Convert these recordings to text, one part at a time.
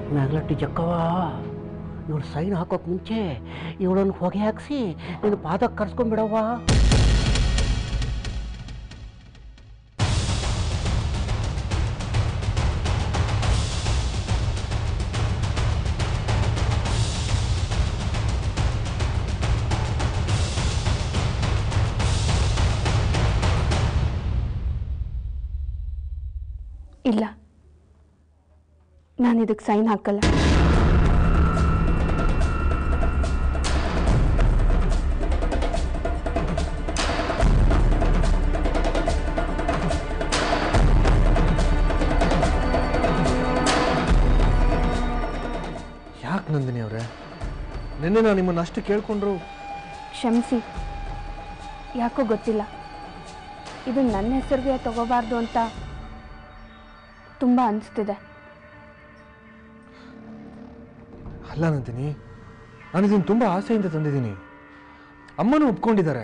ಮ್ಯಾಗ್ಲಟ್ಟಿ ಜಕ್ಕವ ಇವಳು ಸೈನ್ ಹಾಕೋಕ್ ಮುಂಚೆ ಇವಳನ್ನು ಹೊಗೆ ಹಾಕ್ಸಿ ನೀನು ಪಾದಕ್ಕೆ ಕರ್ಸ್ಕೊಂಡ್ಬಿಡವ್ವ ಇಲ್ಲ ನಾನು ಇದಕ್ಕೆ ಸೈನ್ ಹಾಕಲ್ಲ ಯಾಕೆ ನಂದಿನಿ ಅವರೇ ನಿನ್ನೆ ನಾನು ನಿಮ್ಮನ್ನು ಅಷ್ಟು ಕೇಳ್ಕೊಂಡ್ರು ಕ್ಷಮಿಸಿ ಯಾಕೋ ಗೊತ್ತಿಲ್ಲ ಇದು ನನ್ನ ಹೆಸರಿಗೆ ತಗೋಬಾರ್ದು ಅಂತ ತುಂಬ ಅನಿಸ್ತಿದೆ ಅಲ್ಲ ನಂದಿನಿ ನಾನು ಇದನ್ನು ತುಂಬ ಆಸೆಯಿಂದ ತಂದಿದ್ದೀನಿ ಅಮ್ಮನೂ ಒಪ್ಕೊಂಡಿದ್ದಾರೆ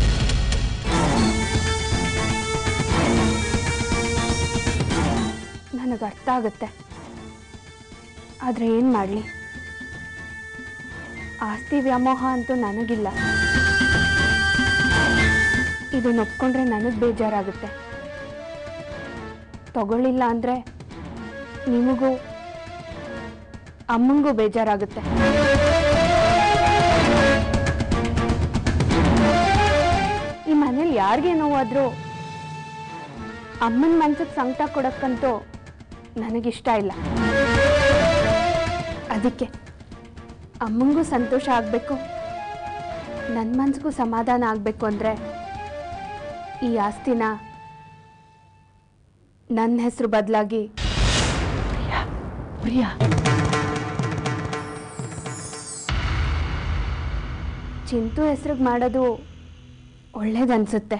ನನಗೆ ಅರ್ಥ ಆಗುತ್ತೆ ಆದರೆ ಏನು ಮಾಡಲಿ ಆಸ್ತಿ ವ್ಯಾಮೋಹ ಅಂತೂ ನನಗಿಲ್ಲ ಇದನ್ನ ಒಪ್ಕೊಂಡ್ರೆ ನನಗೆ ಬೇಜಾರಾಗುತ್ತೆ ತಗೊಳ್ಳಿಲ್ಲ ಅಂದರೆ ನಿಮಗೂ ಅಮ್ಮಂಗೂ ಬೇಜಾರಾಗುತ್ತೆ ಈ ಮನೇಲಿ ಯಾರಿಗೆ ನೋವಾದರೂ ಅಮ್ಮನ ಮನ್ಸಿಗೆ ಸಂಕಟ ಕೊಡಕ್ಕಂತೂ ನನಗಿಷ್ಟ ಇಲ್ಲ ಅದಕ್ಕೆ ಅಮ್ಮಂಗೂ ಸಂತೋಷ ಆಗಬೇಕು ನನ್ನ ಮನ್ಸಿಗೂ ಸಮಾಧಾನ ಆಗಬೇಕು ಅಂದರೆ ಈ ಆಸ್ತಿನ ನನ್ನ ಹೆಸರು ಬದಲಾಗಿ ಪ್ರಿಯಾ ಚಿಂತು ಹೆಸ್ರಿಗೆ ಮಾಡೋದು ಒಳ್ಳೇದನ್ಸುತ್ತೆ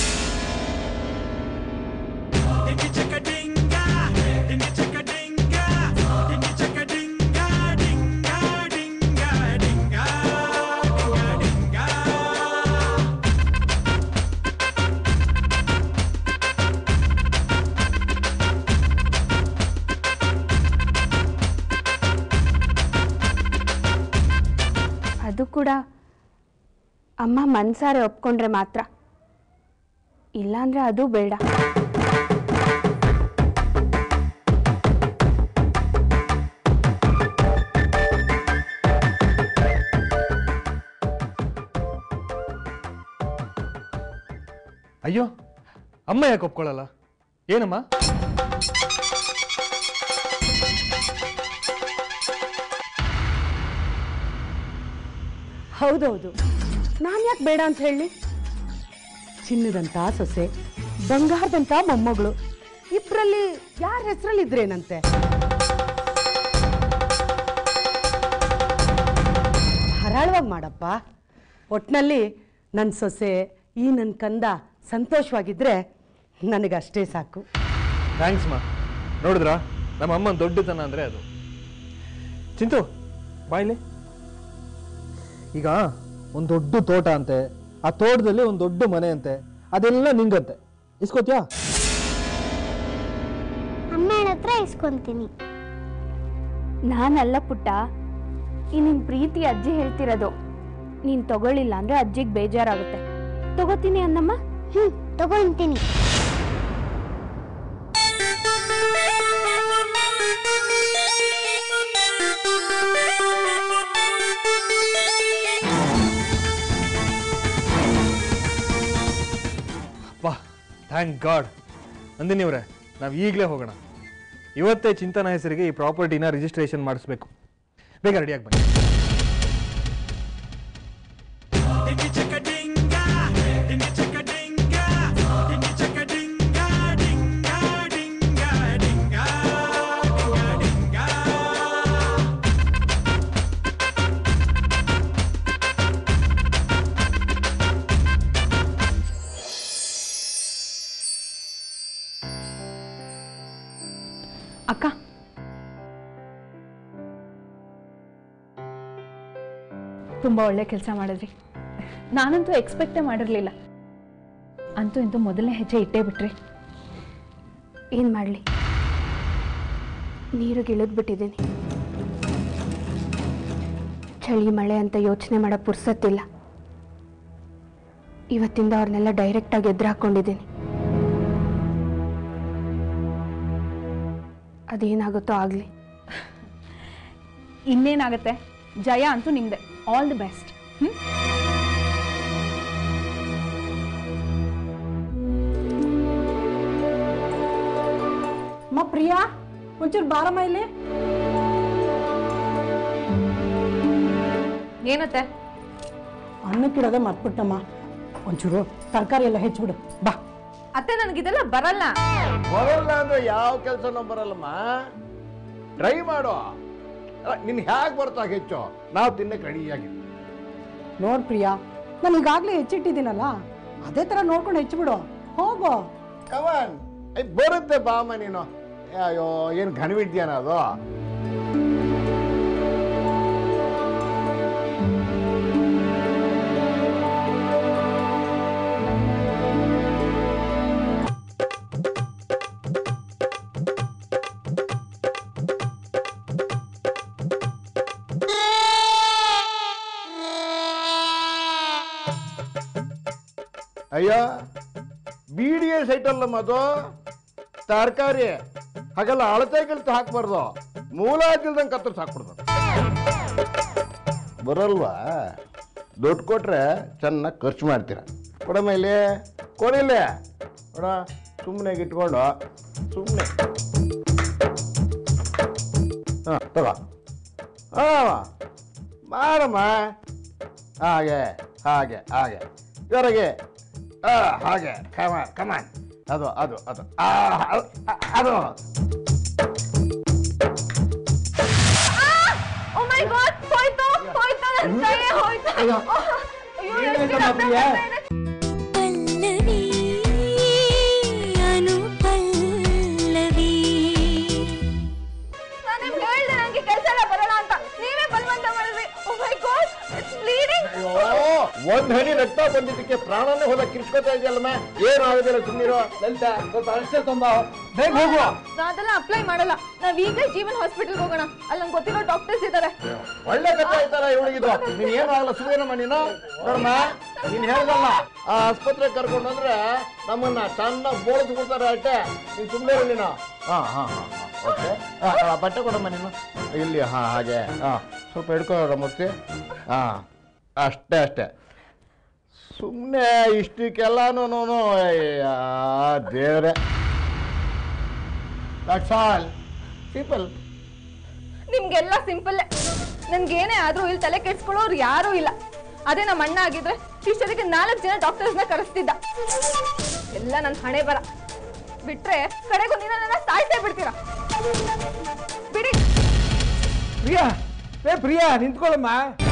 ಅದು ಕೂಡ ಅಮ್ಮ ಮನ್ಸಾರೆ ಒಪ್ಕೊಂಡ್ರೆ ಮಾತ್ರ ಇಲ್ಲಾಂದ್ರೆ ಅದು ಬೇಡ ಅಯ್ಯೋ ಅಮ್ಮ ಯಾಕೆ ಒಪ್ಕೊಳ್ಳಲ್ಲ ಏನಮ್ಮ ಹೌದೌದು ನಾನು ಯಾಕೆ ಬೇಡ ಅಂತ ಹೇಳಿ ಚಿನ್ನದಂತ ಸೊಸೆ ಬಂಗಾರದಂತ ಮೊಮ್ಮಗಳು ಇಬ್ಬರಲ್ಲಿ ಯಾರ ಹೆಸರಲ್ಲಿ ಇದ್ರೇನಂತೆ ಧಾರಾಳವಾಗಿ ಮಾಡಪ್ಪ ಒಟ್ನಲ್ಲಿ ನನ್ನ ಸೊಸೆ ಈ ನನ್ನ ಕಂದ ಸಂತೋಷವಾಗಿದ್ರೆ ನನಗಷ್ಟೇ ಸಾಕು ಥ್ಯಾಂಕ್ಸ್ ಮಾ ನೋಡಿದ್ರಾ ನಮ್ಮ ಅಮ್ಮನ ದೊಡ್ಡತನ ಅಂದರೆ ಅದು ಚಿಂತು ಬಾಯ್ಲಿ ಈಗ ಒಂದು ದೊಡ್ಡ ತೋಟ ಅಂತೆ ಆ ತೋಟದಲ್ಲಿ ಒಂದು ದೊಡ್ಡ ಮನೆ ಅಂತೆ ಅದೆಲ್ಲ ನಿಂಗಂತೆ ಇಸ್ಕೋತ್ಯಾ ಅಮ್ಮನ ಹತ್ರ ಇಸ್ಕೊಂತೀನಿ ನಾನಲ್ಲ ಪುಟ್ಟ ಈ ನಿನ್ ಪ್ರೀತಿ ಅಜ್ಜಿ ಹೇಳ್ತಿರೋದು ನೀನ್ ತಗೊಳ್ಳಿಲ್ಲ ಅಂದ್ರೆ ಅಜ್ಜಿಗೆ ಬೇಜಾರಾಗುತ್ತೆ ತಗೋತೀನಿ ಅನ್ನಮ್ಮ ಹ್ಮ್ ತಗೊಂತೀನಿ ವಾ ಥ್ಯಾಂಕ್ ಗಾಡ್ ನಂದಿನಿ ಅವರೇ ನಾವು ಈಗಲೇ ಹೋಗೋಣ ಇವತ್ತೇ ಚಿಂತನ ಹೆಸರಿಗೆ ಈ ಪ್ರಾಪರ್ಟಿನ ರಿಜಿಸ್ಟ್ರೇಷನ್ ಮಾಡಿಸ್ಬೇಕು ಬೇಗ ರೆಡಿಯಾಗಿ ಬನ್ನಿ ಅಕ್ಕ ತುಂಬ ಒಳ್ಳೆ ಕೆಲಸ ಮಾಡಿದ್ರಿ ನಾನಂತೂ ಎಕ್ಸ್ಪೆಕ್ಟೇ ಮಾಡಿರಲಿಲ್ಲ ಅಂತೂ ಇಂತೂ ಮೊದಲನೇ ಹೆಜ್ಜೆ ಇಟ್ಟೇ ಬಿಟ್ರಿ ಏನ್ ಮಾಡ್ಲಿ ನೀರಿಗೆ ಇಳಿದ್ಬಿಟ್ಟಿದ್ದೀನಿ ಚಳಿ ಮಳೆ ಅಂತ ಯೋಚನೆ ಮಾಡೋ ಪುರ್ಸತ್ತಿಲ್ಲ ಇವತ್ತಿಂದ ಅವ್ರನ್ನೆಲ್ಲ ಡೈರೆಕ್ಟಾಗಿ ಎದುರು ಹಾಕ್ಕೊಂಡಿದ್ದೀನಿ ಅದೇನಾಗುತ್ತೋ ಆಗಲಿ ಇನ್ನೇನಾಗುತ್ತೆ ಜಯ ಅಂತೂ ನಿಮ್ದೆ ಆಲ್ ದಿ ಬೆಸ್ಟ್ ಅಮ್ಮ ಪ್ರಿಯಾ ಒಂಚೂರು ಬಾರಮ್ಮ ಇಲ್ಲಿ ಏನತ್ತೆ ಅನ್ನಕ್ಕಿಡೋದೇ ಮರ್ತ್ಬಿಟ್ಟಮ್ಮ ಒಂಚೂರು ತರಕಾರಿ ಎಲ್ಲ ಹೆಚ್ಚಿಬಿಡು ಬಾ ಅತ್ತೆ ನನಗಿದೆಲ್ಲ ಬರಲ್ಲ ಬರಲ್ಲ ಅಂದ್ರೆ ಯಾವ ಕೆಲಸನೂ ಬರಲ್ಲಮ್ಮ ಟ್ರೈ ಮಾಡು ನಿನ್ ಹೇಗೆ ಬರ್ತಾ ಹೆಚ್ಚು ನಾವು ತಿನ್ನಕ್ಕೆ ರೆಡಿಯಾಗಿದ್ದೀವಿ ನೋಡ್ ಪ್ರಿಯಾ ನಾನು ಈಗಾಗಲೇ ಹೆಚ್ಚಿಟ್ಟಿದ್ದೀನಲ್ಲ ಅದೇ ಥರ ನೋಡ್ಕೊಂಡು ಹೆಚ್ಚಿಬಿಡು ಹೋಗು ಕವನ್ ಬರುತ್ತೆ ಬಾಮ ನೀನು ಅಯ್ಯೋ ಏನು ಘನವಿದ್ಯಾನ ಅದು ಅಯ್ಯೋ ಬಿ ಡಿ ಎ ಸೈಟಲ್ಲಮ್ಮ ಅದು ತರಕಾರಿ ಹಾಗೆಲ್ಲ ಅಳತೆ ಗಿಳತೆ ಹಾಕ್ಬಾರ್ದು ಮೂಲ ಹಾಕಿಲ್ದಂಗೆ ಕತ್ತರಿಸಿ ಹಾಕ್ಬಿಡ್ದು ಬರಲ್ವಾ ದುಡ್ಡು ಕೊಟ್ರೆ ಚೆನ್ನಾಗಿ ಖರ್ಚು ಮಾಡ್ತೀರ ಕೊಡ ಮೇಲೆ ಕೊಡಿಲ್ಲ ಕೊಡ ಸುಮ್ಮನೆ ಇಟ್ಕೊಂಡು ಸುಮ್ಮನೆ ಹಾಂ ತಗೋ ಹಾಂ ಮಾಡಮ್ಮ ಹಾಗೆ ಹಾಗೆ ಹಾಗೆ ಜೋರಾಗೆ ಆ, ಹಾಗೆ ಕಮಾನ್ ಕಮಾನ್ ಅದು ಅದು ಅದು ಆ, ಅದು ಅದು ಓ ಮೈ ಗಾಡ್ ಹೋಯ್ತು ಹೋಯ್ತು ನನ್ನ ಜಯ ಹೋಯ್ತು ಅಯ್ಯೋ. ಅಯ್ಯೋ ಎಷ್ಟು ರಕ್ತ ಬರ್ತಾ ಇದೆ. ಪಲ್ಲವಿ ಅನುಪಲ್ಲವಿ ನಾನ್ ನಿಮ್ಗೆ ಹೇಳ್ದೆ ನಂಗೆ ಕೆಲಸ ಎಲ್ಲ ಬರಲ್ಲ ಅಂತ ನೀವೇ ಬಲವಂತ ಮಾಡಿದ್ರಿ oh my god it's bleeding ಅಯ್ಯೋ ಒಂದ್ ಹನಿ ರಕ್ತ ಬಂದಿದ್ದಕ್ಕೆ ಪ್ರಾಣನೇ ಹೋದ ಕಿರ್ಚ್ಕೋತಾ ಇದೆಯಲ್ಲಮ್ಮ ಏನು ಆಗೋದಿಲ್ಲ ಸುಮ್ಮನಿರೋ ಲಲಿತಾ ಸ್ವಲ್ಪ ಅಷ್ಟೇ ತುಂಬ ಬೇಗ ಹೋಗುವ ನಾ ಅದೆಲ್ಲ ಅಪ್ಲೈ ಮಾಡಲ್ಲ ನಾವ್ ಈಗ ಜೀವನ್ ಹಾಸ್ಪಿಟಲ್ ಹೋಗೋಣ ಅಲ್ಲಿ ನಂಗೆ ಗೊತ್ತಿರೋ ಡಾಕ್ಟರ್ಸ್ ಇದ್ದಾರೆ ಒಳ್ಳೆ ಕಥೆ ಆಯ್ತಲ್ಲ ಇವಳಿಗಿದು ನೀನ್ ಏನು ಆಗಲ್ಲ ಸುಮ್ಮನೆ ನೀನು ನೋಡಮ್ಮ ನೀನ್ ಹೇಳ್ದಲ್ಲ ಆ ಆಸ್ಪತ್ರೆ ಕರ್ಕೊಂಡು ಹೋದ್ರೆ ನಮ್ಮನ್ನ ಚೆನ್ನಾಗಿ ಬೋಳಿಸ್ಬಿಡ್ತಾರೆ ಅಷ್ಟೇ ನೀನ್ ಸುಮ್ಮನೆ ನೀನು ಹಾ ಹಾ ಹಾ ಓಕೆ ಬಟ್ಟೆ ಕೊಡಮ್ಮ ನೀನು ಇಲ್ಲಿ ಹಾ ಹಾಗೆ ಹಾ ಸ್ವಲ್ಪ ಹಿಡ್ಕೋ ಮೂರ್ತಿ ಹಾ ಅಷ್ಟೇ ಅಷ್ಟೇ ಸುಮ್ಮನೆ ಇಷ್ಟಕ್ಕೆಲ್ಲನೂ ದೇವ್ರೆ ದಟ್ಸ್ ಆಲ್ ಸಿಂಪಲ್ ನಿಮ್ಗೆಲ್ಲ ಸಿಂಪಲ್ ನನ್ಗೇನೇ ಆದ್ರೂ ಇಲ್ಲಿ ತಲೆ ಕೆಡ್ಸ್ಕೊಳ್ಳೋರು ಯಾರೂ ಇಲ್ಲ ಅದೇ ನಮ್ಮ ಅಣ್ಣ ಆಗಿದ್ರೆ ಇಷ್ಟೊತ್ತಿಗೆ ನಾಲ್ಕು ಜನ ಡಾಕ್ಟರ್ಸ್ನ ಕರೆಸ್ತಿದ್ದ ಎಲ್ಲ ನನ್ನ ಹಣೆ ಬರ ಬಿಟ್ರೆ ಕಡೆಗೂ ನೀನ ನನ್ನ ಸಾಯ್ತೇ ಬಿಡ್ತೀರಾ ಬಿಡಿ ಪ್ರಿಯಾ ಏ ಪ್ರಿಯಾ ನಿಂತ್ಕೊಳ್ಳಮ್ಮ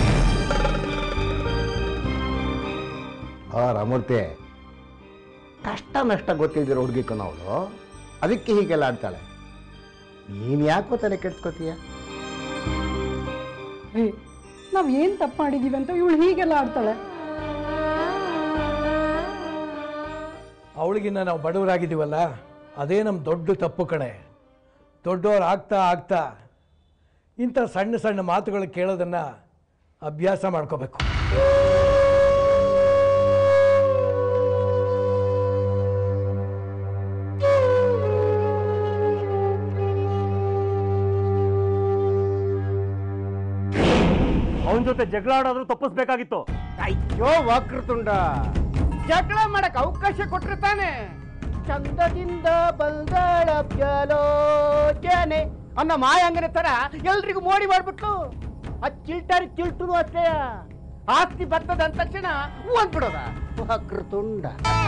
ಆ ರಾಮೂರ್ತಿ ಕಷ್ಟ ನಷ್ಟ ಗೊತ್ತಿದ್ದೀರ ಹುಡುಗಿಕ್ಕ ಅವಳು ಅದಕ್ಕೆ ಹೀಗೆಲ್ಲ ಆಡ್ತಾಳೆ ನೀನು ಯಾಕೋ ತಲೆ ಕೆಡ್ಸ್ಕೊತೀಯ ರೀ ನಾವು ಏನು ತಪ್ಪು ಮಾಡಿದ್ದೀವಿ ಅಂತ ಇವಳು ಹೀಗೆಲ್ಲ ಆಡ್ತಾಳೆ ಅವಳಿಗಿನ್ನ ನಾವು ಬಡವರಾಗಿದ್ದೀವಲ್ಲ ಅದೇ ನಮ್ಮ ದೊಡ್ಡ ತಪ್ಪು ಕಣೆ ದೊಡ್ಡವ್ರು ಆಗ್ತಾ ಆಗ್ತಾ ಇಂಥ ಸಣ್ಣ ಸಣ್ಣ ಮಾತುಗಳು ಕೇಳೋದನ್ನು ಅಭ್ಯಾಸ ಮಾಡ್ಕೋಬೇಕು ಅವನ ಜೊತೆ ಜಗಳ ಆಡೋದ್ರು ತಪ್ಪಿಸ್ಬೇಕಾಗಿತ್ತು ಅಯ್ಯೋ ವಕ್ರತುಂಡ ಜಗಳ ಮಾಡಕ್ ಅವಕಾಶ ಕೊಟ್ರೆ ತಾನೆ ಚಂದದಿಂದ ಬಲ್ದಳಬ್ಜಲೋಚನೆ ಅನ್ನೋ ಮಾಯಾಂಗನೆ ತರ ಎಲ್ರಿಗೂ ಮೋಡಿ ಮಾಡ್ಬಿಟ್ಲು ಆ ಚಿಲ್ಟಾರಿ ಚಿಲ್ಟುನು ಅಷ್ಟೇ ಆಸ್ತಿ ಬರ್ತದ ಅಂದ ತಕ್ಷಣ ಹೂ ಅಂದ್ಬಿಡೋದ ವಕ್ರತುಂಡ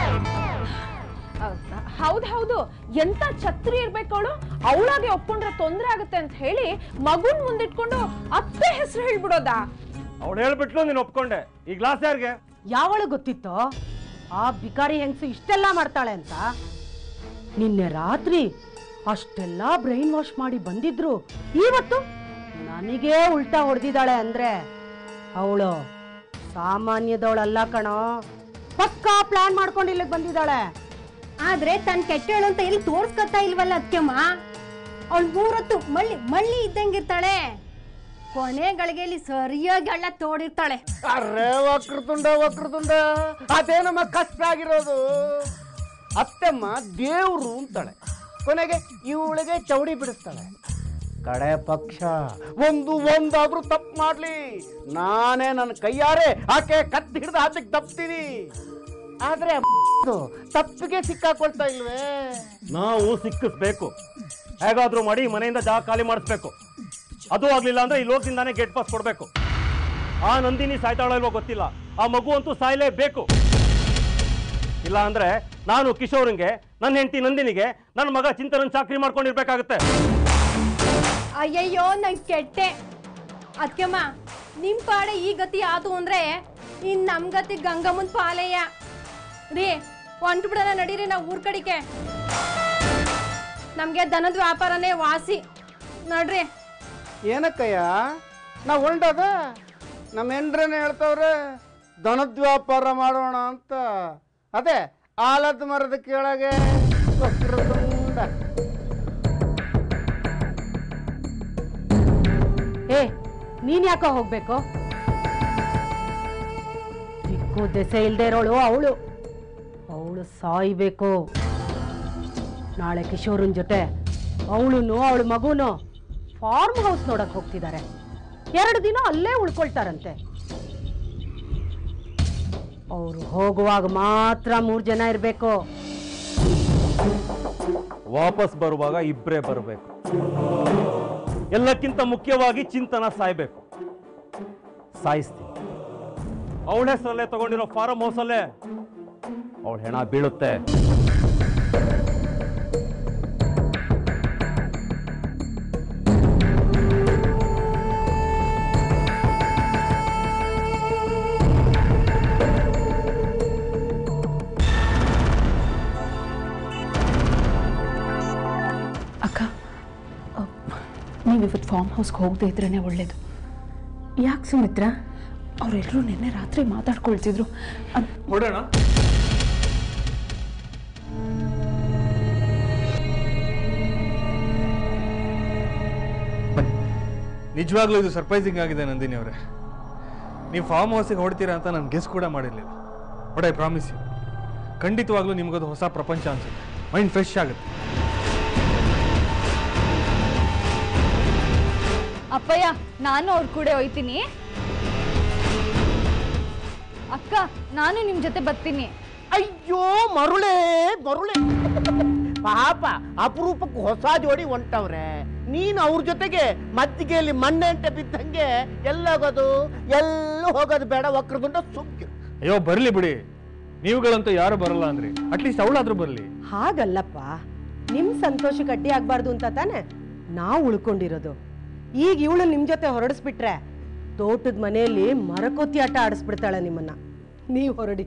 ಹೌದು ಹೌದು ಎಂತ ಛತ್ರಿ ಇರ್ಬೇಕು ಅವಳು ಅವಳಾಗೆ ಒಪ್ಕೊಂಡ್ರೆ ತೊಂದ್ರೆ ಆಗುತ್ತೆ ಅಂತ ಹೇಳಿ ಮಗುನ್ ಮುಂದಿಟ್ಕೊಂಡು ಅತ್ತೆ ಹೆಸರು ಹೇಳ್ಬಿಡೋದಾ ಅವಳು ಹೇಳ್ಬಿಟ್ಲು ನೀನು ಒಪ್ಕೊಂಡೆ ಈ ಗ್ಲಾಸ್ ಯಾರಿಗೆ ಯಾವಳು ಗೊತ್ತಿತ್ತೋ ಆ ಬಿಕಾರಿ ಹೆಂಗಸು ಇಷ್ಟೆಲ್ಲ ಮಾಡ್ತಾಳೆ ಅಂತ ನಿನ್ನೆ ರಾತ್ರಿ ಅಷ್ಟೆಲ್ಲ ಬ್ರೈನ್ ವಾಶ್ ಮಾಡಿ ಬಂದಿದ್ರು ಇವತ್ತು ನನಗೇ ಉಲ್ಟಾ ಹೊಡೆದಿದ್ದಾಳೆ ಅಂದ್ರೆ ಅವಳು ಸಾಮಾನ್ಯದವಳಲ್ಲ ಕಣೋ ಪಕ್ಕಾ ಪ್ಲಾನ್ ಮಾಡ್ಕೊಂಡು ಇಲ್ಲಿಗೆ ಬಂದಿದ್ದಾಳೆ ಆದ್ರೆ ತನ್ ಕೆಟ್ಟಳು ಅಂತ ಎಲ್ಲಿ ತೋರ್ಸ್ಕೊತಾ ಇಲ್ವಲ್ಲ ಅದಕ್ಕೆಮ್ಮ ಅವಳು ಮೂರೊತ್ತು ಮಳ್ಳಿ ಮಳ್ಳಿ ಇದ್ದಂಗಿರ್ತಾಳೆ ಕೊನೆ ಗಳಿಗೆಯಲ್ಲಿ ಸರಿಯಾಗಿ ಹಳ್ಳ ತೋಡಿರ್ತಾಳೆ ಅರೆ ವಕ್ರತುಂಡ ವಕ್ರತುಂಡ ಅದೇ ನಮ್ಮ ಕಷ್ಟ ಆಗಿರೋದು ಅತ್ತಮ್ಮ ದೇವ್ರು ಅಂತಾಳೆ ಕೊನೆಗೆ ಇವಳಿಗೆ ಚೌಡಿ ಬಿಡಿಸ್ತಾಳೆ ಕಡೆ ಪಕ್ಷ ಒಂದು ಒಂದಾದ್ರೂ ತಪ್ಪು ಮಾಡ್ಲಿ ನಾನೇ ನನ್ನ ಕೈಯಾರೆ ಆಕೆ ಕತ್ತಿ ಹಿಡಿದು ಹಾಕಿ ತಪ್ತೀನಿ ಆದ್ರೆ ಅದು ತಪ್ಪಿಗೆ ಸಿಕ್ಕಾಕೊಳ್ತಾ ಇಲ್ವೇ ನಾವು ಸಿಕ್ಕಿಸ್ಬೇಕು ಹೇಗಾದ್ರೂ ಮಾಡಿ ಈ ಮನೆಯಿಂದ ಜಾಗ ಖಾಲಿ ಮಾಡಿಸ್ಬೇಕು ಅದು ಆಗ್ಲಿಲ್ಲ ಅಂದ್ರೆ ಈ ಲೋಕದಿಂದಾನೇ ಗೇಟ್ ಪಾಸ್ ಕೊಡ್ಬೇಕು ಆ ನಂದಿನಿ ಸಾಯ್ತಾಳೋ ಇಲ್ವೋ ಗೊತ್ತಿಲ್ಲ ಆ ಮಗು ಅಂತೂ ಸಾಯ್ಲೇಬೇಕು ಇಲ್ಲ ಅಂದ್ರೆ ನಾನು ಕಿಶೋರ್ಗೆ ನನ್ನ ಹೆಂಡತಿ ನಂದಿನಿಗೆ ನನ್ನ ಮಗ ಚಿಂತನ ಚಾಕ್ರಿ ಮಾಡ್ಕೊಂಡಿರ್ಬೇಕಾಗತ್ತೆ ಅಯ್ಯಯ್ಯೋ ನಂಗೆ ಕೆಟ್ಟೆ ಅದಕ್ಕೆಮ್ಮ ನಿಮ್ಮ ಪಾಡೆ ಈ ಗತಿ ಆತು ಅಂದ್ರೆ ಇನ್ ನಮ್ ಗತಿ ಗಂಗಮ್ಮನ್ ಪಾಲಯ್ಯ ರೀ ಹೊಂಟು ಬಿಡೋಣ ನಡೀರಿ ನಾವು ಊರ್ ಕಡಿಕೆ ನಮ್ಗೆ ದನದ ವ್ಯಾಪಾರನೇ ವಾಸಿ ನಡ್ರಿ ಏನಕ್ಕಯ್ಯ ನಾವು ಹೊಂಟದ ನಮ್ಮ ಹೆಂಡ್ರನ್ನ ಹೇಳ್ತವ್ರೆ ದನದ ವ್ಯಾಪಾರ ಮಾಡೋಣ ಅಂತ ಅದೇ ಆಲದ ಮರದ ಕೆಳಗೆ ವಕ್ರತುಂಡ. ಏ ನೀನ್ ಯಾಕೋ ಹೋಗ್ಬೇಕು ದಿಕ್ಕು ದೆಸೆ ಇಲ್ದೇ ಇರೋಳು ಅವಳು ಅವಳು ಸಾಯ್ಬೇಕು ನಾಳೆ ಕಿಶೋರನ್ ಜೊತೆ ಅವಳುನು ಅವಳ ಮಗುನು ಫಾರ್ಮ್ ಹೌಸ್ ನೋಡಕ್ ಹೋಗ್ತಿದ್ದಾರೆ ಎರಡು ದಿನ ಅಲ್ಲೇ ಉಳ್ಕೊಳ್ತಾರಂತೆ ಅವ್ರು ಹೋಗುವಾಗ ಮಾತ್ರ ಮೂರ್ ಜನ ಇರ್ಬೇಕು ವಾಪಸ್ ಬರುವಾಗ ಇಬ್ಬರೇ ಬರಬೇಕು ಎಲ್ಲಕ್ಕಿಂತ ಮುಖ್ಯವಾಗಿ ಚಿಂತನ ಸಾಯ್ಬೇಕು ಸಾಯಿಸ್ತೀನಿ ಅವಳ ಹೆಸರಲ್ಲೇ ತಗೊಂಡಿರೋ ಫಾರಂ ಹೌಸಲ್ಲೇ ಅವಳ ಹೆಣ ಬೀಳುತ್ತೆ ಅಕ್ಕ ನೀವು ಇವತ್ತು ಫಾರ್ಮ್ ಹೌಸ್ಗೆ ಹೋಗದೆ ಇದ್ರೇ ಒಳ್ಳೇದು ಯಾಕೆ ಸುಮಿತ್ರ ಅವರೆಲ್ಲರೂ ನಿನ್ನೆ ರಾತ್ರಿ ಮಾತಾಡ್ಕೊಳ್ತಿದ್ರು ಅದ್ ಹೊಡೋಣ ನಿಜವಾಗ್ಲೂ ಇದು ಸರ್ಪ್ರೈಸಿಂಗ್ ಆಗಿದೆ ನಂದಿನಿ ಅವರೇ ನೀವು ಫಾರ್ಮ್ ಹೌಸಿಗೆ ಹೊಡ್ತೀರಾ ಅಂತ ನಾನು ಗೆಸ್ ಕೂಡ ಮಾಡಿರಲಿಲ್ಲ ಬಟ್ ಐ ಪ್ರಾಮಿಸ್ ಯು ಖಂಡಿತವಾಗ್ಲೂ ನಿಮಗದು ಹೊಸ ಪ್ರಪಂಚ ಅನ್ಸುತ್ತೆ ಮೈಂಡ್ ಫ್ರೆಶ್ ಆಗುತ್ತೆ ಅಪ್ಪಯ್ಯ ನಾನು ಅವ್ರ ಕೂಡ ಹೋಯ್ತೀನಿ ಅಕ್ಕ ನಾನು ನಿಮ್ ಜೊತೆ ಬರ್ತೀನಿ ಅಯ್ಯೋ ಮರುಳೆ ಮರುಳೆ ಪಾಪ ಅಪರೂಪಕ್ಕೆ ಹೊಸ ಜೋಡಿ ಹೊಂಟವ್ರೆ ನೀನು ಅವ್ರ ಜೊತೆಗೆ ಮದ್ದಿಗೆಯಲ್ಲಿ ಮಣ್ಣೆಂಟೆ ಬಿದ್ದಂಗೆ ಎಲ್ಲೋಗೋದು ಎಲ್ಲೂ ಹೋಗೋದು ಬೇಡ ವಕ್ರದುಂಡ ಸುಮ್ಕಿರು ಅಯ್ಯೋ ಬರಲಿ ಬಿಡಿ ನೀವುಗಳಂತೂ ಯಾರು ಬರಲ್ಲ ಅಂದ್ರಿ ಅಟ್ಲೀಸ್ಟ್ ಅವಳಾದ್ರೂ ಬರಲಿ ಹಾಗಲ್ಲಪ್ಪ ನಿಮ್ ಸಂತೋಷಕ್ಕೆ ಅಡ್ಡಿ ಆಗ್ಬಾರ್ದು ಅಂತ ತಾನೆ ನಾವು ಉಳ್ಕೊಂಡಿರೋದು ಈಗ ಇವಳು ನಿಮ್ ಜೊತೆ ಹೊರಡಿಸ್ಬಿಟ್ರೆ ತೋಟದ ಮನೆಯಲ್ಲಿ ಮರಕೊತ್ತಿ ಆಟ ಆಡಿಸ್ಬಿಡ್ತಾಳೆ ನಿಮ್ಮನ್ನ ನೀವು ಹೊರಡಿ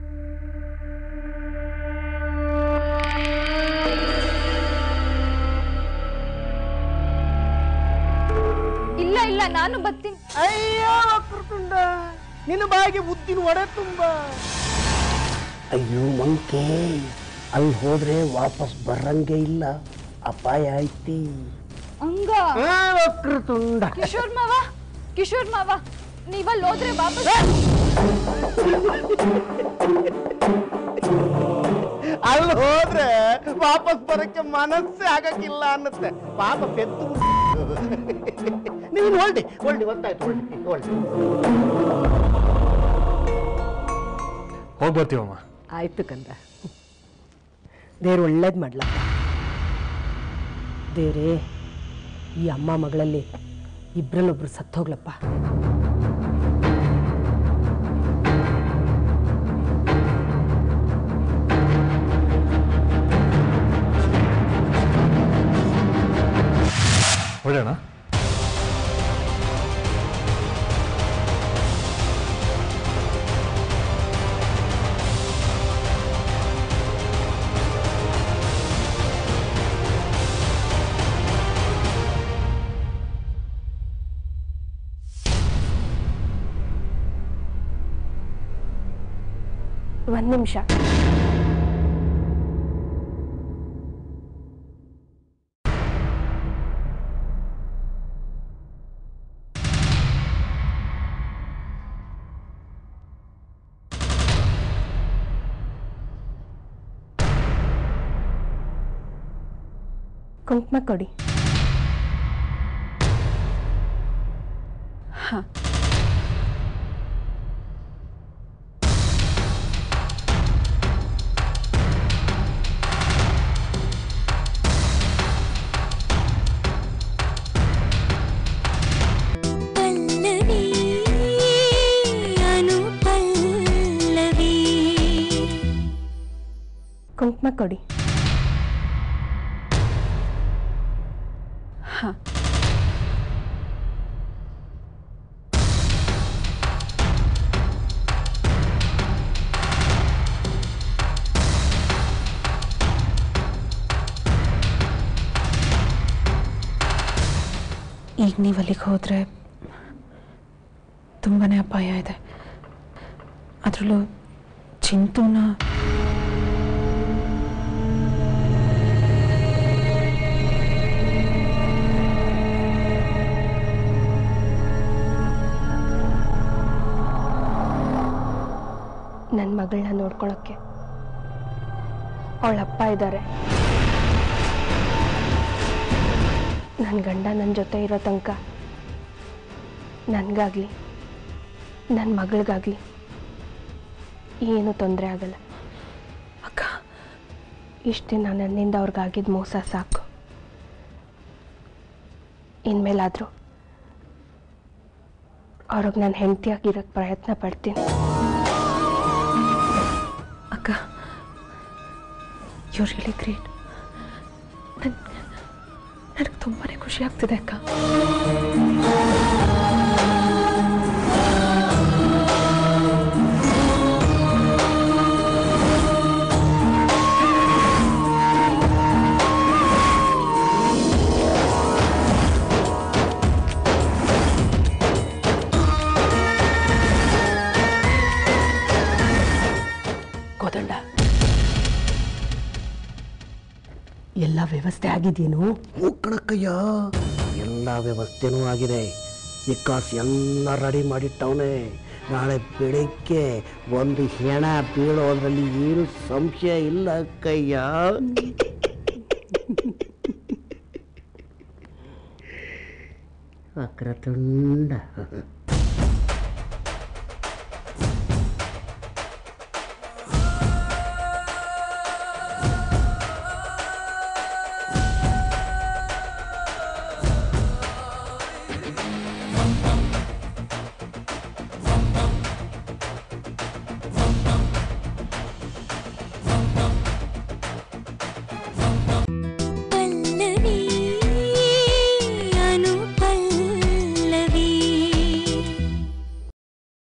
ಇಲ್ಲ ಇಲ್ಲ ನಾನು ಬರ್ತೀನಿ ಅಯ್ಯೋ ವಕ್ರತುಂಡ ನಿನ್ನ ಬಾಯಿಗೆ ಉದ್ದಿನ ಒಡೆ ತುಂಬ ಅಯ್ಯೋ ಮಂಕೆ ಅಲ್ಲಿ ಹೋದ್ರೆ ವಾಪಸ್ ಬರಂಗೆ ಇಲ್ಲ ಅಪಾಯ ಐತಿ ಹಂಗ ಆ, ವಕ್ರತುಂಡ ಕಿಶೋರ್ ಮಾವ ಕಿಶೋರ್ ಮಾವ ನೀವಲ್ಲಿ ಹೋದ್ರೆ ವಾಪಸ್ ಅಲ್ಲಿ ಹೋದ್ರೆ ವಾಪಸ್ ಬರಕ್ಕೆ ಮನಸ್ಸೇ ಆಗಕ್ಕಿಲ್ಲ ಅನ್ನತ್ತೆ ಪಾಪ ಪೆದ್ದು ನೀನು ಹೊಳ್ಡಿ ಹೊಳ್ಡಿ ಗೊತ್ತಾಯ್ತು ಹೊಳ್ಡಿ ಹೊಳ್ಡಿ ಹೋಗಿ ಬರ್ತೀವಮ್ಮ ಆಯ್ತು ಕಂದ ದೇವ್ರು ಒಳ್ಳೇದು ಮಾಡ್ಲಪ್ಪ ದೇವ್ರೇ ಈ ಅಮ್ಮ ಮಗಳಲ್ಲಿ ಇಬ್ರಲ್ಲೊಬ್ರು ಸತ್ತೋಗ್ಲಪ್ಪ ಹೊಡೋಣ ಒಂದ್ ನಿಮಿಷ ಕುಂಕುಮ ಕೊಡಿ ಹಾಂ ಪಲ್ಲವಿ ಅನುಪಲ್ಲವಿ ಕುಂಕುಮ ಕೊಡಿ ಹಾಂ ಈಗ ನೀವು ಅಲ್ಲಿಗೆ ಹೋದರೆ ತುಂಬಾ ಅಪಾಯ ಇದೆ ಅದರಲ್ಲೂ ಚಿಂತೂನ ನನ್ನ ಮಗಳನ್ನ ನೋಡ್ಕೊಳಕ್ಕೆ ಅವಳ ಅಪ್ಪ ಇದ್ದಾರೆ ನನ್ನ ಗಂಡ ನನ್ನ ಜೊತೆ ಇರೋ ತನಕ ನನಗಾಗಲಿ ನನ್ನ ಮಗಳಿಗಾಗಲಿ ಏನೂ ತೊಂದರೆ ಆಗಲ್ಲ ಅಕ್ಕ ಇಷ್ಟು ದಿನ ನನ್ನಿಂದ ಅವ್ರಿಗಾಗಿದ್ದ ಮೋಸ ಸಾಕು ಇನ್ಮೇಲಾದರೂ ಅವ್ರಿಗೆ ನಾನು ಹೆಂಡತಿಯಾಗಿರೋಕ್ಕೆ ಪ್ರಯತ್ನ ಪಡ್ತೀನಿ ಅಕ್ಕ ಯು ರಿಯಲಿ ಗ್ರೇಟ್ ನನ್ ನನಗೆ ತುಂಬಾ ಖುಷಿ ಆಗ್ತಿದೆ ಅಕ್ಕ ಕೋದಂಡ ಎಲ್ಲ ವ್ಯವಸ್ಥೆ ಆಗಿದೆಯೇನು ಕಣಕ್ಕಯ್ಯ ಎಲ್ಲ ವ್ಯವಸ್ಥೆನೂ ಆಗಿದೆ ವಿಕಾಸ್ ಎಲ್ಲ ರೆಡಿ ಮಾಡಿಟ್ಟವನೆ ನಾಳೆ ಬೆಳಿಗ್ಗೆ ಒಂದು ಹೆಣ ಬೀಳೋದ್ರಲ್ಲಿ ಏನು ಸಂಶಯ ಇಲ್ಲ ಅಕ್ಕಯ್ಯ ವಕ್ರತುಂಡ